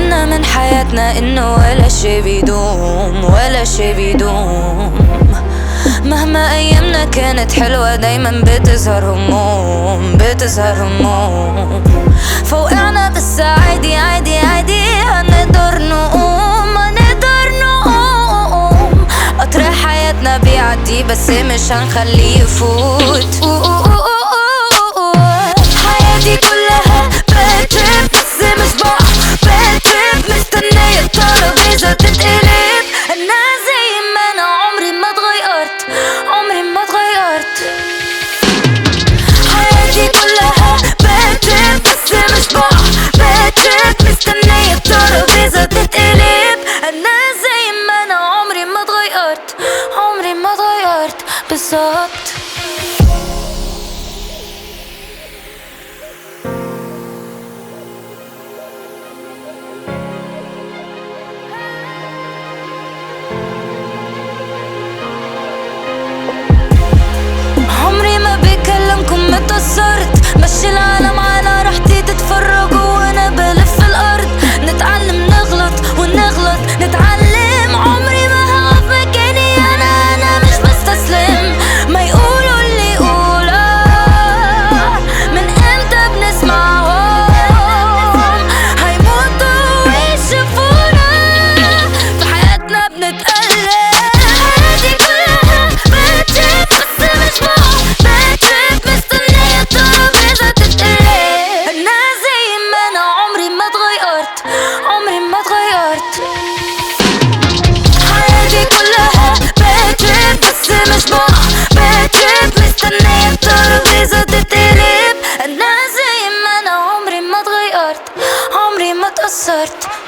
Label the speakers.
Speaker 1: فهمنا من حياتنا انه ولا شي بيدوم ولا شي بيدوم مهما ايامنا كانت حلوة دايما بتظهر هموم بتظهر هموم فوقعنا بس عادي عادي عادي هنقدر نقوم هنقدر نقوم قطر حياتنا بيعدي بس مش هنخليه يفوت حياتي كلها باد تريب بس مش بقى باد تريب مستنية الترابيزة تتقلب انا زي ما انا عمري ما اتغيرت عمري ما اتغيرت حياتي كلها باد تريب بس مش بقى باد تريب مستنية الترابيزة تتقلب انا زي ما انا عمري ما اتغيرت عمري ما اتغيرت بالظبط عمري ما بكلمكم متأثرت مشي العالم على راحتي تتفرجوا وانا بلف الارض نتعلم نغلط ونغلط نتعلم عمري ما هقف مكاني انا انا مش بستسلم ما يقولوا اللي يقولوا من امتى بنسمعهم هيموتوا ويشوفونا في حياتنا بنتقلب حياتي كلها بتشيب بس مش فوق بتشيب مستنية الترابيزة تتقلب أنا زي ما أنا عمري ما اتغيرت عمري ما اتغيرت حياتي كلها بتشيب بس مش فوق بتشيب مستنية الترابيزة تتقلب أنا زي ما أنا عمري ما اتغيرت عمري ما اتأثرت